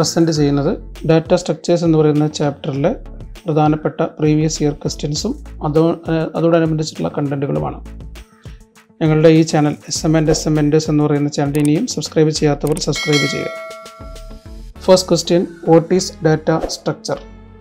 Present ചെയ്യുന്നത് data structures എന്ന് പറയുന്ന ചാപ്റ്ററിലെ പ്രധാനപ്പെട്ട പ്രീവിയസ് ഇയർ ക്വസ്റ്റ്യൻസും അതോ ഏഹ് അതോടനുബന്ധിച്ചിട്ടുള്ള കണ്ടൻറ്റുകളുമാണ് ഞങ്ങളുടെ ഈ channel S M and S M enders എന്ന് പറയുന്ന ചാനൽ ഇനിയും സബ്സ്ക്രൈബ് ചെയ്യാത്തവർ സബ്സ്ക്രൈബ് ചെയ്യുക first question what is data structure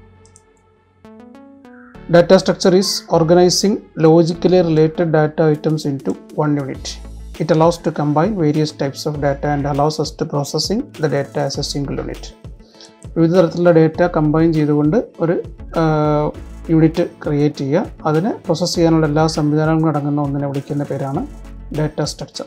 Data structure is organizing logically related data items into one unit. It allows to combine various types of data and allows us to processing the data as a single unit. വിവിധ തരത്തിലുള്ള data combine ചെയ്തുകൊണ്ട് ഒരു unit create ചെയ്യുക അതിനെ process ചെയ്യാനുള്ള എല്ലാ സംവിധാനങ്ങളും അടങ്ങുന്ന ഒന്നിനെ വിളിക്കുന്ന പേരാണ് data structure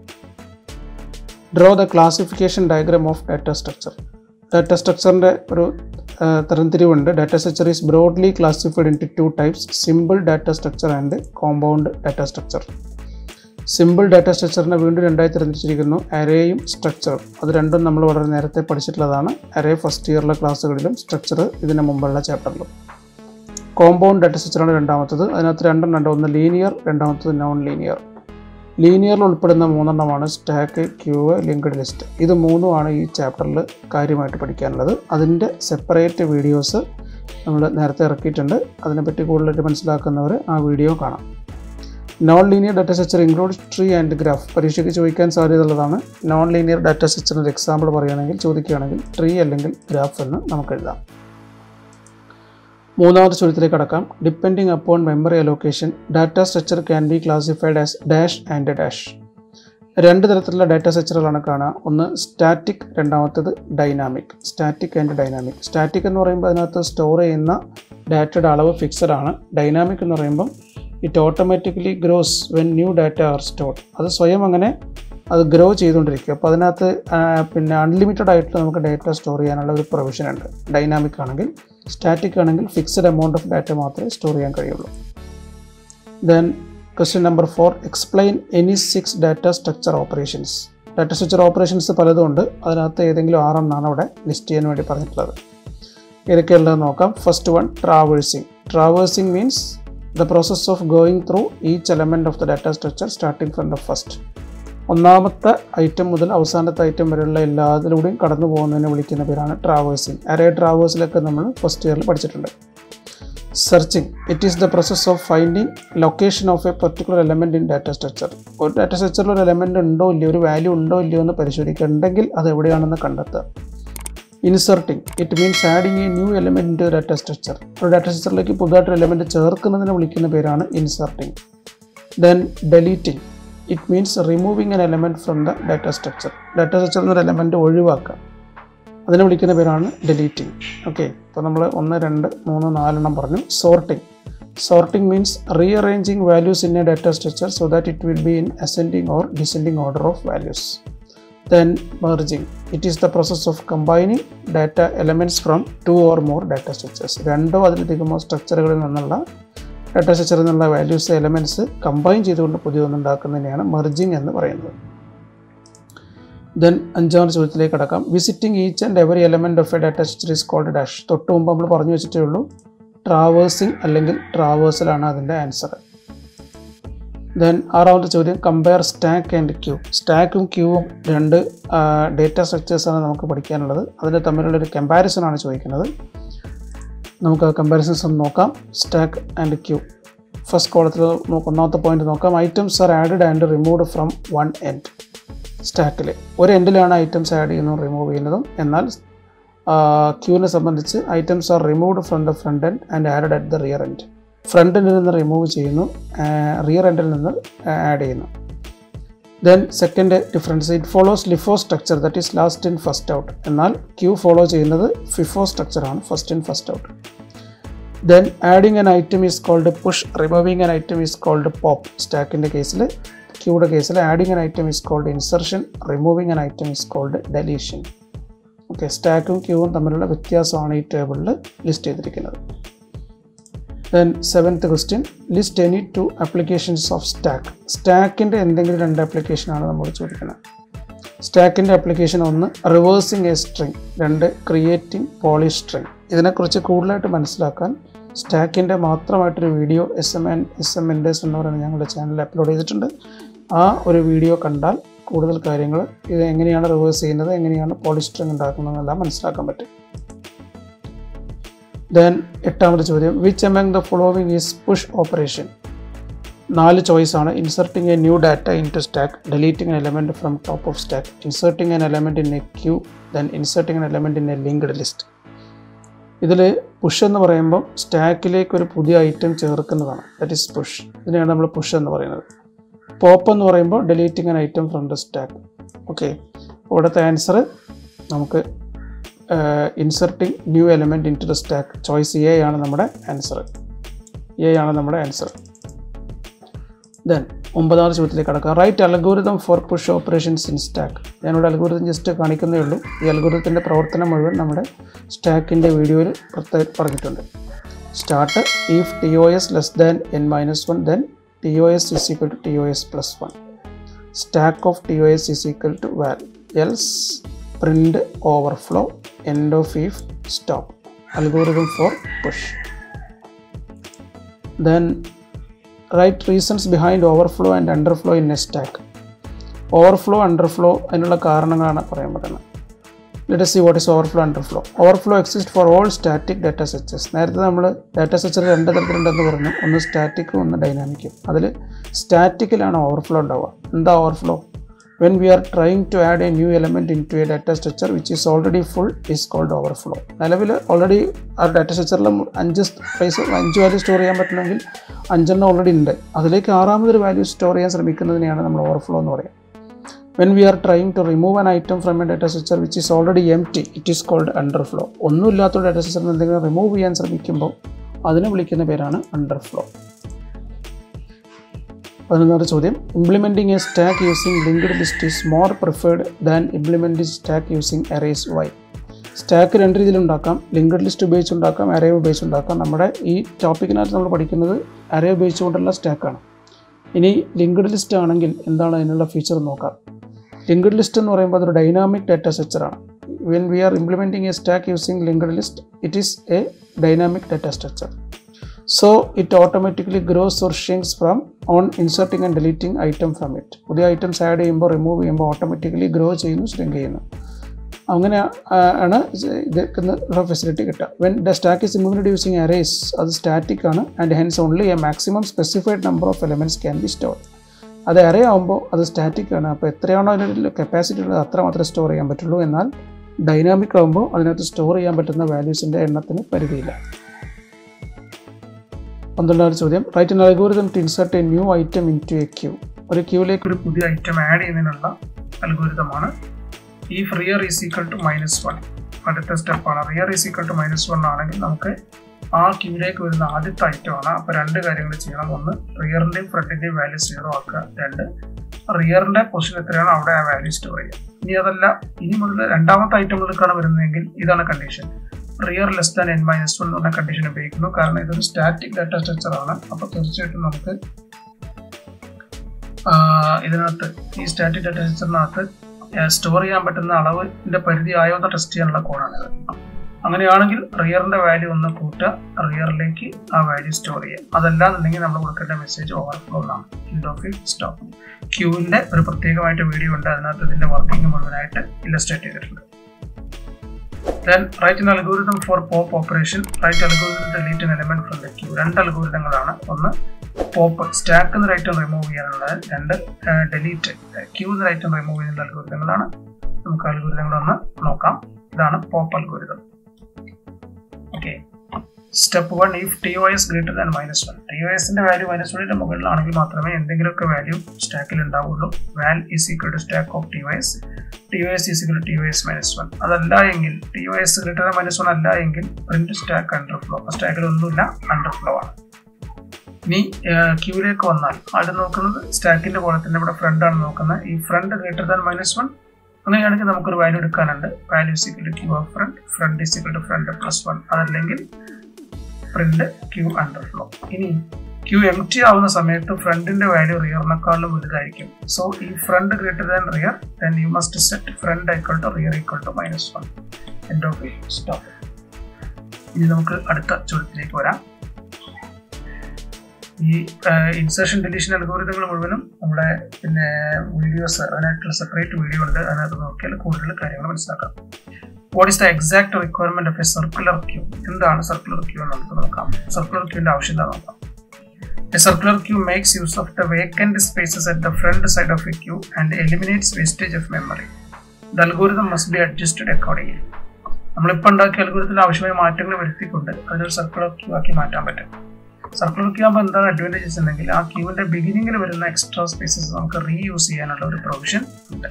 draw the classification diagram of data structure data സ്ട്രക്ചറിൻ്റെ ഒരു ആ, തരംതിരിവുണ്ട് data structure is broadly classified in two types simple data structure and compound data structure simple data സ്ട്രക്ചറിനെ വീണ്ടും രണ്ടായി തിരഞ്ഞെടുത്തിരിക്കുന്നു അരേയും സ്ട്രക്ചറും അത് രണ്ടും നമ്മൾ വളരെ നേരത്തെ പഠിച്ചിട്ടുള്ളതാണ് അരേ ഫസ്റ്റ് ഇയറിലെ ക്ലാസ്സുകളിലും സ്ട്രക്ചർ ഇതിന് മുമ്പുള്ള ചാപ്റ്ററിലും കോമ്പൗണ്ട് ഡാറ്റ സ്ട്രക്ചറാണ് രണ്ടാമത്തത് അതിനകത്ത് രണ്ടെണ്ണം ഉണ്ട് ഒന്ന് ലീനിയർ രണ്ടാമത്തത് നോൺ ലീനിയർ ലീനിയറിൽ ഉൾപ്പെടുന്ന മൂന്നെണ്ണമാണ് സ്റ്റാക്ക് ക്യൂവ് ലിങ്ക്ഡ് ലിസ്റ്റ് ഇത് മൂന്നുമാണ് ഈ ചാപ്റ്ററിൽ കാര്യമായിട്ട് പഠിക്കാനുള്ളത് അതിൻ്റെ സെപ്പറേറ്റ് വീഡിയോസ് നമ്മൾ നേരത്തെ ഇറക്കിയിട്ടുണ്ട് അതിനെപ്പറ്റി കൂടുതലായിട്ട് മനസ്സിലാക്കുന്നവർ ആ വീഡിയോ കാണാം non linear data structure include tree and graph പരീക്ഷയ്ക്ക് ചോദിക്കാൻ സാധ്യതയുള്ളതാണ് നോൺ ലീനിയർ ഡാറ്റ സ്ട്രക്ചറിന് ഒരു എക്സാമ്പിൾ പറയുകയാണെങ്കിൽ ചോദിക്കുകയാണെങ്കിൽ ട്രീ അല്ലെങ്കിൽ ഗ്രാഫ് എന്ന് നമുക്ക് എഴുതാം മൂന്നാമത്തെ ചോദ്യത്തിലേക്ക് കടക്കാം depending upon memory allocation data structure can be classified as dash and dash രണ്ട് തരത്തിലുള്ള ഡാറ്റ സ്ട്രക്ചറുകളാണ് കാണുക ഒന്ന് സ്റ്റാറ്റിക് രണ്ടാമത്തേത് dynamic static and dynamic static എന്ന് പറയുമ്പോൾ അതിനകത്ത് സ്റ്റോർ ചെയ്യുന്ന ഡാറ്റയുടെ അളവ് ഫിക്സഡ് ആണ് ഡൈനാമിക് എന്ന് പറയുമ്പം it automatically grows when new data are stored അത് സ്വയം അങ്ങനെ അത് ഗ്രോ ചെയ്തുകൊണ്ടിരിക്കും അപ്പോൾ അതിനകത്ത് ആ, പിന്നെ അൺലിമിറ്റഡ് ആയിട്ട് നമുക്ക് ഡാറ്റ സ്റ്റോർ ചെയ്യാനുള്ള ഒരു പ്രൊവിഷൻ ഉണ്ട് ഡൈനാമിക് ആണെങ്കിൽ സ്റ്റാറ്റിക് ആണെങ്കിൽ ഫിക്സഡ് എമൗണ്ട് ഓഫ് ഡാറ്റ മാത്രമേ സ്റ്റോർ ചെയ്യാൻ കഴിയുള്ളൂ then question number four explain any six data structure operations data structure operations പലതും ഉണ്ട് അതിനകത്ത് ഏതെങ്കിലും ആറെണ്ണാണ് അവിടെ ലിസ്റ്റ് ചെയ്യാൻ വേണ്ടി പറഞ്ഞിട്ടുള്ളത് ഏതൊക്കെയുള്ളതെന്ന് നോക്കാം first one traversing traversing means the process of going through each element of the data structure starting from the first ഒന്നാമത്തെ ഐറ്റം മുതൽ അവസാനത്തെ ഐറ്റം വരെയുള്ള എല്ലാത്തിലൂടെയും കടന്നു പോകുന്നതിനെ വിളിക്കുന്ന പേരാണ് ട്രാവേഴ്സിങ് അരേ ട്രാവേഴ്സിലൊക്കെ നമ്മൾ ഫസ്റ്റ് ഇയറിൽ പഠിച്ചിട്ടുണ്ട് searching it is the process of finding location of a particular element in data structure ഒരു ഡാറ്റ സ്ട്രക്ചറിൽ ഒരു എലമെൻറ്റ് ഉണ്ടോ ഇല്ലയോ ഒരു വാല്യൂ ഉണ്ടോ ഇല്ലയോ എന്ന് പരിശോധിക്കുക ഉണ്ടെങ്കിൽ അത് എവിടെയാണെന്ന് കണ്ടെത്തുക inserting it means adding a new element in data structure ഒരു ഡാറ്റ സ്ട്രക്ചറിലേക്ക് പുതുതായിട്ടൊരു എലമെൻറ്റ് ചേർക്കുന്നതിനെ വിളിക്കുന്ന പേരാണ് inserting then deleting it means removing an element from the data structure data സ്ട്രക്ചറിൽ നിന്ന് ഒരു എലമെൻറ്റ് ഒഴിവാക്കുക അതിനെ വിളിക്കുന്ന പേരാണ് ഡെലീറ്റിംഗ് ഓക്കെ ഇപ്പോൾ നമ്മൾ ഒന്ന് രണ്ട് മൂന്ന് നാലെണ്ണം പറഞ്ഞു sorting sorting means rearranging values in a data structure so that it will be in ascending or descending order of values then merging it is the process of combining data elements from two or more data structures രണ്ടോ അതിലധികമോ സ്ട്രക്ചറുകളിൽ നിന്നുള്ള data സ്ട്രക്ചറിൽ നിന്നുള്ള values elements combine ചെയ്തുകൊണ്ട് പുതിയതൊന്നുണ്ടാക്കുന്നതിനെയാണ് merging എന്ന് പറയുന്നത് then അഞ്ചാമത്തെ ചോദ്യത്തിലേക്ക് കടക്കാം visiting each and every element of a data structure is called dash തൊട്ട് മുമ്പ് നമ്മൾ പറഞ്ഞു വെച്ചിട്ടേ ഉള്ളൂ ട്രാവേഴ്സിംഗ് അല്ലെങ്കിൽ ട്രാവേഴ്സലാണ് അതിൻ്റെ ആൻസർ ദെൻ ആറാമത്തെ ചോദ്യം കമ്പയർ സ്റ്റാക്ക് ആൻഡ് ക്യൂ സ്റ്റാക്കും ക്യൂവും രണ്ട് ഡേറ്റ സ്ട്രക്ചേഴ്സാണ് നമുക്ക് പഠിക്കാനുള്ളത് അതിന് തമ്മിലുള്ള ഒരു കമ്പാരിസൺ ആണ് ചോദിക്കുന്നത് നമുക്ക് കമ്പാരിസൺസ് ഒന്ന് നോക്കാം സ്റ്റാക്ക് ആൻഡ് ക്യൂ ഫസ്റ്റ് കോളത്തിൽ നമുക്ക് ഒന്നാമത്തെ പോയിന്റ് നോക്കാം items are added and removed from one end സ്റ്റാക്കിൽ ഒരു എൻഡിലാണ് ഐറ്റംസ് ആഡ് ചെയ്യുന്നതും റിമൂവ് ചെയ്യുന്നതും എന്നാൽ ക്യൂവിനെ സംബന്ധിച്ച് items are removed from the front end and added at the rear end ഫ്രണ്ടിൽ നിന്ന് റിമൂവ് ചെയ്യുന്നു റിയർ എൻഡിൽ നിന്ന് ആഡ് ചെയ്യുന്നു then second difference it follows LIFO structure that is last in first out എന്നാൽ ക്യൂ ഫോളോ ചെയ്യുന്നത് FIFO സ്ട്രക്ചറാണ് first in first out then adding an item is called push removing an item is called pop സ്റ്റാക്കിൻ്റെ കേസിൽ ക്യൂയുടെ കേസിൽ adding an item is called insertion removing an item is called deletion okay സ്റ്റാക്കും ക്യൂവും തമ്മിലുള്ള വ്യത്യാസമാണ് ഈ ടേബിളിൽ ലിസ്റ്റ് ചെയ്തിരിക്കുന്നത് then seventh question list any two applications of stack സ്റ്റാക്കിൻ്റെ എന്തെങ്കിലും രണ്ട് ആപ്ലിക്കേഷനാണ് നമ്മൾ ചോദിക്കുന്നത് സ്റ്റാക്കിൻ്റെ ആപ്ലിക്കേഷൻ ഒന്ന് റിവേഴ്സിങ് എ സ്ട്രിങ് രണ്ട് ക്രിയേറ്റിംഗ് പോളി സ്ട്രിങ് ഇതിനെക്കുറിച്ച് കൂടുതലായിട്ട് മനസ്സിലാക്കാൻ സ്റ്റാക്കിൻ്റെ മാത്രമായിട്ടൊരു video S M N S M enders എന്ന് പറയുന്ന ഞങ്ങളുടെ ചാനലിൽ അപ്ലോഡ് ചെയ്തിട്ടുണ്ട് ആ ഒരു വീഡിയോ കണ്ടാൽ കൂടുതൽ കാര്യങ്ങൾ ഇത് എങ്ങനെയാണ് റിവേഴ്സ് ചെയ്യുന്നത് എങ്ങനെയാണ് പോളിസ്ട്രിങ് ഉണ്ടാക്കുന്നതെന്നെല്ലാം മനസ്സിലാക്കാൻ പറ്റും ദെൻ എട്ടാമത്തെ ചോദ്യം which among the following is push operation നാല് ചോയ്സ് ആണ് inserting a new data into stack deleting an element from top of stack inserting an element in a queue then inserting an element in a linked list ഇതിൽ push എന്ന് പറയുമ്പോൾ സ്റ്റാക്കിലേക്ക് ഒരു പുതിയ item ചേർക്കുന്നതാണ് that is push ഇതിനെയാണ് നമ്മൾ push എന്ന് പറയുന്നത് പോപ്പ് എന്ന് പറയുമ്പോൾ deleting an item from the stack okay ഇവിടുത്തെ ആൻസർ നമുക്ക് inserting new element into the stack choice A ആണ് നമ്മുടെ ആൻസർ എ ആണ് നമ്മുടെ ആൻസർ ദെൻ ഒമ്പതാമത്തെ ചോദ്യത്തിലേക്ക് കടക്കാം write algorithm for push operations in stack ഞാനിവിടെ അൽഗോരിതം ജസ്റ്റ് കാണിക്കുന്നേ ഉള്ളൂ ഈ അൽഗോരിതത്തിൻ്റെ പ്രവർത്തനം മുഴുവൻ നമ്മുടെ സ്റ്റാക്കിൻ്റെ വീഡിയോയിൽ പ്രത്യേകം പറഞ്ഞിട്ടുണ്ട് start if T O S less than N minus one then T O S is equal to T O S plus one stack of T O S is equal to val else print overflow end of if stop algorithm for push then write reasons behind overflow and underflow in a stack overflow underflow അതിനുള്ള കാരണങ്ങളാണ് പറയാൻ പറ്റുന്നത് let see what is overflow underflow overflow exist for all static data സെച്ചസ് നേരത്തെ നമ്മൾ data സെച്ചർ രണ്ട് തരത്തിലുണ്ടെന്ന് പറഞ്ഞു ഒന്ന് സ്റ്റാറ്റിക്കും ഒന്ന് ഡൈനാമിക്കും അതിൽ സ്റ്റാറ്റിക്കിലാണ് ഓവർഫ്ലോ ഉണ്ടാവുക എന്താ overflow when we are trying to add a new element into a data structure which is already full is called overflow നിലവിൽ ഓൾറെഡി ആ ഡാറ്റ സ്ട്രക്ചറിൽ അഞ്ച് പ്രൈസ് അഞ്ച് വാല്യൂ സ്റ്റോർ ചെയ്യാൻ പറ്റണമെങ്കിൽ അഞ്ചെണ്ണം ഓൾറെഡി ഉണ്ട് അതിലേക്ക് ആറാമതൊരു വാല്യൂ സ്റ്റോർ ചെയ്യാൻ ശ്രമിക്കുന്നതിനെയാണ് നമ്മൾ ഓവർഫ്ലോ എന്ന് പറയുക when we are trying to remove an item from a data structure which is already empty it is called underflow ഒന്നുമില്ലാത്ത ഡാറ്റ സ്ട്രക്ചറിൽ എന്തെങ്കിലും റിമൂവ് ചെയ്യാൻ ശ്രമിക്കുമ്പോൾ അതിനെ വിളിക്കുന്ന പേരാണ് അണ്ടർഫ്ലോ പതിനൊന്നാമത്തെ ചോദ്യം implementing a stack using linked list is more preferred than implementing stack using arrays why stack രണ്ട് രീതിയിൽ ഉണ്ടാക്കാം ലിങ്ക്ഡ് ലിസ്റ്റ് ഉപയോഗിച്ച് ഉണ്ടാക്കാം അറേ ഉപയോഗിച്ച് ഉണ്ടാക്കാം നമ്മുടെ ഈ ടോപ്പിക്കിനകത്ത് നമ്മൾ പഠിക്കുന്നത് അറേ ഉപയോഗിച്ചുകൊണ്ടുള്ള സ്റ്റാക്കാണ് ഇനി ലിങ്ക്ഡ് ലിസ്റ്റ് ആണെങ്കിൽ എന്താണ് അതിനുള്ള ഫീച്ചർ നോക്കാം ലിങ്ക്ഡ് ലിസ്റ്റ് എന്ന് പറയുമ്പോൾ അതൊരു ഡൈനാമിക് ഡാറ്റ സ്ട്രക്ചറാണ് when we are implementing a stack using linked list it is a dynamic data structure so it automatically grows or shrinks from on inserting and deleting item from it പുതിയ items add ചെയ്യുമ്പോൾ remove ചെയ്യുമ്പോൾ automatically grow ചെയ്യുന്നു shrink ചെയ്യുന്നു അങ്ങനെ ആണ് ഇതിനുള്ള facility കിട്ടുക when the stack is implement using arrays അത് സ്റ്റാറ്റിക് ആണ് and hence only a maximum specified number of elements can be store അത് അറേ ആകുമ്പോൾ അത് സ്റ്റാറ്റിക് ആണ് അപ്പോൾ എത്രയാണോ അതിനൊരു കപ്പാസിറ്റി ഉള്ളത് അത്ര മാത്രമേ സ്റ്റോർ ചെയ്യാൻ പറ്റുള്ളൂ എന്നാൽ ഡൈനാമിക് ആകുമ്പോൾ അതിനകത്ത് സ്റ്റോർ ചെയ്യാൻ പറ്റുന്ന വാല്യൂസിൻ്റെ എണ്ണത്തിന് പരിധിയില്ല പന്ത്രണ്ടാമത്തെ ചോദ്യം write an algorithm to insert a new item into a queue ഒരു ക്യൂവിലേക്ക് ഒരു പുതിയ ഐറ്റം ആഡ് ചെയ്യുന്നതിനുള്ള അൽഗോരിതമാണ് ഈ rear is equal to minus one അടുത്ത സ്റ്റെപ്പാണ് rear is equal to minus one ആണെങ്കിൽ നമുക്ക് ആ ക്യൂവിലേക്ക് വരുന്ന ആദ്യത്തെ ഐറ്റമാണ് അപ്പോൾ രണ്ട് കാര്യങ്ങൾ ചെയ്യണം ഒന്ന് റിയറിൻ്റെയും ഫ്രണ്ടിൻ്റെയും വാല്യൂ സീറോ ആക്കുക രണ്ട് റിയറിൻ്റെ പൊസിഷൻ എത്രയാണ് അവിടെ ആ വാല്യൂ സ്റ്റോർ ചെയ്യുക ഇനി അതല്ല ഇനി മുതൽ രണ്ടാമത്തെ ഐറ്റങ്ങളിലേക്കാണ് വരുന്നതെങ്കിൽ ഇതാണ് condition rear less than N minus one എന്ന കണ്ടീഷൻ ഉപയോഗിക്കുന്നു കാരണം ഇതൊരു സ്റ്റാറ്റിക് ഡാറ്റ സ്ട്രക്ചർ ആണ് അപ്പോൾ തീർച്ചയായിട്ടും നമുക്ക് ഇതിനകത്ത് ഈ സ്റ്റാറ്റിക് ഡാറ്റ സ്ട്രക്ചറിനകത്ത് സ്റ്റോർ ചെയ്യാൻ പറ്റുന്ന അളവിന്റെ പരിധി ആയോ എന്ന് ടെസ്റ്റ് ചെയ്യാനുള്ള കോഡാണിത് അങ്ങനെയാണെങ്കിൽ റിയറിന്റെ വാല്യൂ ഒന്ന് കൂട്ടുക റിയറിലേക്ക് ആ വാല്യൂ സ്റ്റോർ ചെയ്യുക അതല്ലാന്നുണ്ടെങ്കിൽ നമ്മൾ കൊടുക്കേണ്ട മെസ്സേജ് ഓവർഫ്ലോ എന്നാണ് ഇൻഡ് ഓഫ് ഇറ്റ് സ്റ്റോപ്പ് ക്യൂവിന്റെ ഒരു പ്രത്യേകമായിട്ട് വീഡിയോ ഉണ്ട് അതിനകത്ത് ഇതിന്റെ വർക്കിംഗ് മുഴുവനായിട്ട് ഇല്ലസ്ട്രേറ്റ് ചെയ്തിട്ടുണ്ട് then write in algorithm for pop operation write algorithm delete element from the queue രണ്ട് അൽഗോരിതങ്ങളാണ് ഒന്ന് പോപ്പ് സ്റ്റാക്ക് എന്ന ഐറ്റം റിമൂവ് ചെയ്യാനുള്ള രണ്ട് ഡെലീറ്റ് ക്യൂ എന്ന ഐറ്റം റിമൂവ് ചെയ്യുന്ന അൽഗോരിതങ്ങളാണ് നമുക്ക് അൽഗോരിതങ്ങളൊന്ന് നോക്കാം ഇതാണ് pop algorithm okay step one if T O S greater than minus one T O എസിന്റെ വാല്യൂ മൈനസ് വണ്ണിന്റെ മുകളിലാണെങ്കിൽ മാത്രമേ എന്തെങ്കിലുമൊക്കെ വാല്യൂ സ്റ്റാക്കിൽ ഉണ്ടാവുള്ളൂ val is equal to stack of T O S T O S is equal to T O S minus one അതല്ല എങ്കിൽ T O S greater than minus one അല്ല എങ്കിൽ പ്രിന്റ് സ്റ്റാക്ക് അണ്ടർ ഫ്ലോ സ്റ്റാക്കിൽ ഒന്നുമില്ല under flow ആണ് ഇനി ക്യൂവിലേക്ക് വന്നാൽ ആദ്യം നോക്കുന്നത് സ്റ്റാക്കിന്റെ പോലെ തന്നെ ഇവിടെ ഫ്രണ്ട് ആണ് നോക്കുന്നത് ഈ front greater than minus one അങ്ങനെയാണെങ്കിൽ നമുക്കൊരു വാല്യൂ എടുക്കാനുണ്ട് value equal to queue of front front is equal to front plus one അതല്ലെങ്കിൽ പ്രിന്റ് ക്യൂ അണ്ടർ ഫ്ലോ ഇനി ക്യൂ എം ടി ആവുന്ന സമയത്ത് ഫ്രണ്ടിന്റെ വാല്യൂ റിയറിനെക്കാളും വലുതായിരിക്കും സോ ഈ front greater than rear then you must set front equal to rear equal to minus one end of stop ഇനി നമുക്ക് അടുത്ത ചോദ്യത്തിലേക്ക് വരാം ഈ ഇൻസേർഷൻ ഡിലീഷൻ അൽഗോരിതങ്ങൾ മുഴുവനും നമ്മുടെ പിന്നെ വീഡിയോസ് അതിനായിട്ടുള്ള സെപ്പറേറ്റ് വീഡിയോ ഉണ്ട് അതിനകത്ത് നോക്കിയാൽ കൂടുതൽ കാര്യങ്ങൾ മനസ്സിലാക്കാം what is the exact requirement of a circular queue എന്താണ് സർക്കുലർ ക്യൂ എന്ന് നമുക്ക് നോക്കാം സർക്കുലർ ക്യൂവിന്റെ ആവശ്യം എന്താ നോക്കാം A circular queue makes use of the vacant spaces at the front side of a queue and eliminates wastage of memory. The algorithm must be adjusted accordingly. നമ്മളിപ്പോൾ ഉണ്ടാക്കിയ അൽഗോരിതത്തിൽ ആവശ്യമായ മാറ്റങ്ങൾ വരുത്തിക്കൊണ്ട് അതിനൊരു സർക്കുലർ ക്യൂ ആക്കി മാറ്റാൻ പറ്റും സർക്കുലർ ക്യൂ ആകുമ്പോൾ എന്താണ് അഡ്വാൻറ്റേജസ് ഉണ്ടെങ്കിൽ ആ ക്യൂവിന്റെ ബിഗിനിങ്ങിൽ വരുന്ന എക്സ്ട്രാ സ്പേസസ് നമുക്ക് റീയൂസ് ചെയ്യാനുള്ള ഒരു പ്രൊവിഷൻ ഉണ്ട്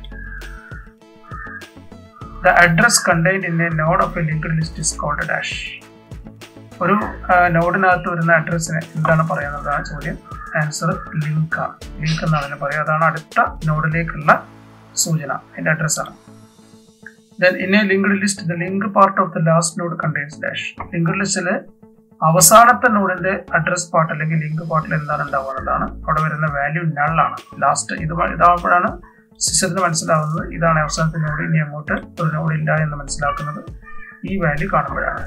the address contained in a node of a linked list is called dash ഒരു നോഡിനകത്ത് വരുന്ന അഡ്രസ്സിന് എന്താണ് പറയുന്നതാണ് ചോദ്യം ആൻസർ ലിങ്ക് ആണ് ലിങ്ക് എന്നാണ് അതിന് പറയുക അതാണ് അടുത്ത നോഡിലേക്കുള്ള സൂചന അതിന്റെ അഡ്രസ്സാണ് then in a linked list the link part of the last node contains dash linked ലിസ്റ്റിൽ അവസാനത്തെ നോഡിന്റെ അഡ്രസ് പാർട്ട് അല്ലെങ്കിൽ ലിങ്ക് പാർട്ടിൽ എന്താണ് ഉണ്ടാവുന്നതാണ് അവിടെ വരുന്ന വാല്യൂ നള്ളാണ് ലാസ്റ്റ് ഇത് ഇതാകുമ്പോഴാണ് സിസ്റ്റത്തിന് മനസ്സിലാവുന്നത് ഇതാണ് അവസാനത്തെ നോഡ് ഇനി അങ്ങോട്ട് ഒരു നോഡ് ഇല്ല എന്ന് മനസ്സിലാക്കുന്നത് ഈ വാല്യൂ കാണുമ്പോഴാണ്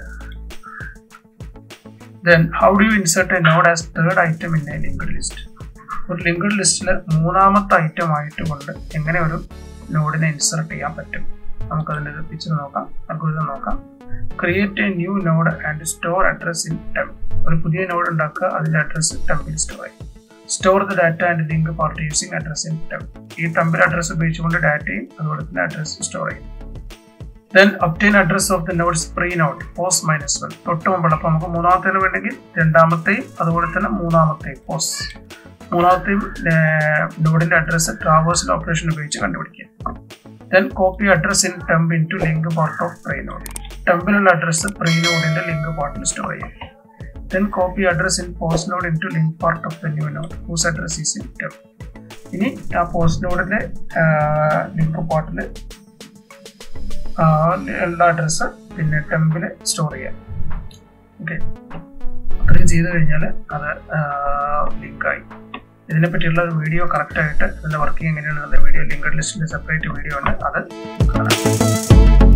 then how do you insert a node as third item in a linked list ഒരു ലിങ്ക്ഡ് ലിസ്റ്റിൽ മൂന്നാമത്തെ ഐറ്റം ആയിട്ട് കൊണ്ട് എങ്ങനെ ഒരു നോഡിനെ ഇൻസേർട്ട് ചെയ്യാൻ പറ്റും നമുക്കതിൻ്റെ ഒരു പിക്ചർ നോക്കാം അൽഗോരിതം നോക്കാം create a new node and store address in temp ഒരു പുതിയ നോഡ് ഉണ്ടാക്കുക അതിന്റെ അഡ്രസ് ടെമ്പിൽ സ്റ്റോർ ചെയ്യും store the data and link part using address in temp ഈ ടെമ്പിൽ അഡ്രസ് ഉപയോഗിച്ചുകൊണ്ട് ഡാറ്റയും അതുപോലെ തന്നെ അഡ്രസ് സ്റ്റോർ ചെയ്യും then obtain address of the nodes pre not pos minus one തൊട്ട് മുമ്പുള്ള അപ്പോൾ നമുക്ക് മൂന്നാമത്തേന് വേണമെങ്കിൽ രണ്ടാമത്തെയും അതുപോലെ തന്നെ മൂന്നാമത്തെയും പോസ് മൂന്നാമത്തെയും നോഡിന്റെ അഡ്രസ് ട്രാവേഴ്സൽ ഓപ്പറേഷൻ ഉപയോഗിച്ച് കണ്ടുപിടിക്കുക then copy address in temp into link part of pre node ടെമ്പിലുള്ള അഡ്രസ് പ്രീ നോഡിന്റെ ലിങ്ക് പാർട്ടിൽ സ്റ്റോർ ചെയ്യാം then copy address in post node into link part of the new node whose address is in temp ഇനി ആ post നോഡിലെ link പാർട്ടിൽ ഉള്ള address പിന്നെ ടെമ്പിൽ സ്റ്റോർ ചെയ്യാം ഓക്കെ അത്രയും ചെയ്ത് കഴിഞ്ഞാൽ അത് ലിങ്കായി ഇതിനെ പറ്റിയുള്ള ഒരു വീഡിയോ കറക്റ്റ് ആയിട്ട് ഇതിന്റെ വർക്കിംഗ് എങ്ങനെയാണെന്നുള്ള വീഡിയോ ലിങ്കഡ് ലിസ്റ്റിന്റെ സെപ്പറേറ്റ് വീഡിയോ ഉണ്ട് അത് കാണാം